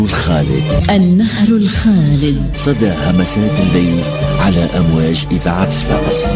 الخالد النهر الخالد صدى همسات الليل على أمواج إذاعة صفاقس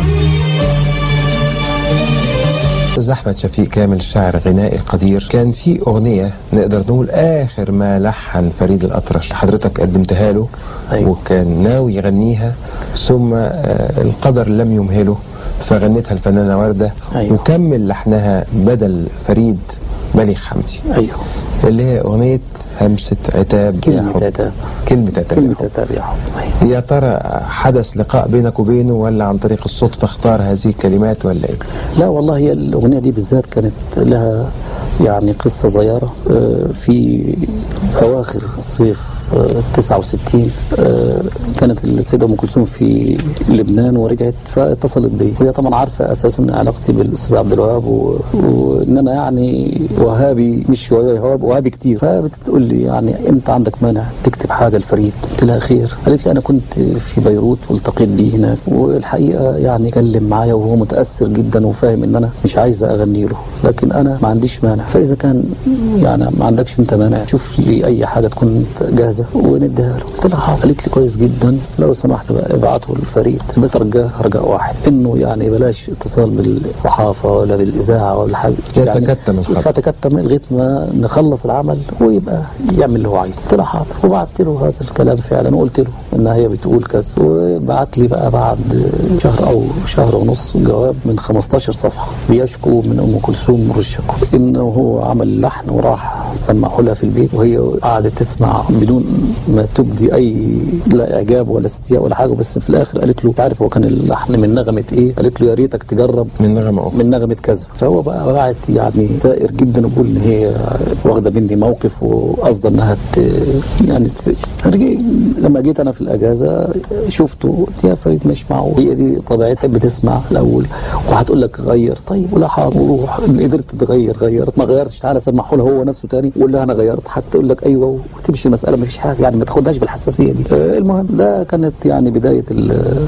أستاذ أحمد شفيق كامل شاعر غنائي قدير كان في أغنية نقدر نقول آخر ما لحن فريد الأطرش حضرتك قدمتها له أيوة. وكان ناوي يغنيها ثم آه، القدر لم يمهله فغنتها الفنانة وردة أيوة. وكمل لحنها بدل فريد ملك حمدي ايوه اللي هي أغنية همسة عتاب يا كلمة حب. عتاب. كلمة عتاب يا كلمة حب. عتاب يا حب أيوة. يا ترى حدث لقاء بينك وبينه ولا عن طريق الصدفة اختار هذه الكلمات ولا ايه؟ لا والله هي الأغنية دي بالذات كانت لها يعني قصة صغيرة آه، في أواخر الصيف آه، 69 آه، كانت السيدة أم كلثوم في لبنان ورجعت فاتصلت بي وهي طبعا عارفة أساسا علاقتي بالأستاذ عبد الوهاب و- وإن أنا يعني وهابي مش شوية وهاب وهابي كتير فبتقول لي يعني أنت عندك مانع تكتب حاجة لفريد قلت لها خير قالت لي أنا كنت في بيروت والتقيت بيه هناك والحقيقة يعني كلم معايا وهو متأثر جدا وفاهم إن أنا مش عايزة أغني له لكن أنا ما عنديش مانع فإذا كان يعني ما عندكش أنت مانع شوف لي أي حاجة تكون جاهزة ونديها له قلت لها حاضر قالت لي كويس جدا لو سمحت بقى ابعته لفريد بس رجاه رجاء واحد إنه يعني بلاش اتصال بالصحافة ولا بالإذاعة ولا حاجة يتكتم الخط. يتكتم لغاية ما نخلص العمل ويبقى يعمل اللي هو عايزه قلت له حاضر وبعت له هذا الكلام فعلا وقلت له ان هي بتقول كذا وبعت لي بقى بعد شهر او شهر ونص جواب من 15 صفحه بيشكو من ام كلثوم مر الشكوى انه هو عمل لحن وراح سمعه لها في البيت وهي قعدت تسمع بدون ما تبدي اي لا اعجاب ولا استياء ولا حاجه بس في الاخر قالت له تعرف هو كان اللحن من نغمه ايه؟ قالت له يا ريتك تجرب من نغمة أخرى من نغمة كذا فهو بقى بعت يعني سائر جدا وبقول ان هي واخده مني موقف وقصده انها ت... يعني ت... رجع- لما جيت انا في الاجازه شفته قلت يا فريد مش معقول هي دي طبيعتها تحب تسمع الاول وهتقول لك غير طيب ولا حاضر وروح إن قدرت تغير غيرت ما غيرتش تعالى سمعه له هو نفسه تاني وقول لها انا غيرت هتقول لك ايوه وتمشي المساله ما فيش حاجه يعني ما تاخدهاش بالحساسيه دي آه، المهم ده كانت يعني بدايه ال-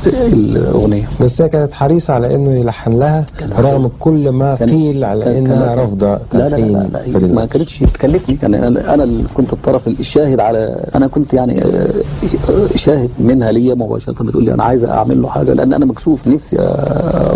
الاغنيه بس هي كانت حريصة على انه يلحن لها كان- رغم كل ما كان- قيل على كان- انها كان- رافضة لا لا لا, تلحين لا, لا فريد ما الأطرش. كانتش تكلفني يعني انا انا اللي كنت الطرف الشاهد على انا كنت يعني آه، شاهد منها ليا مباشره بتقول لي انا عايزه اعمل له حاجه لان انا مكسوف نفسي آه،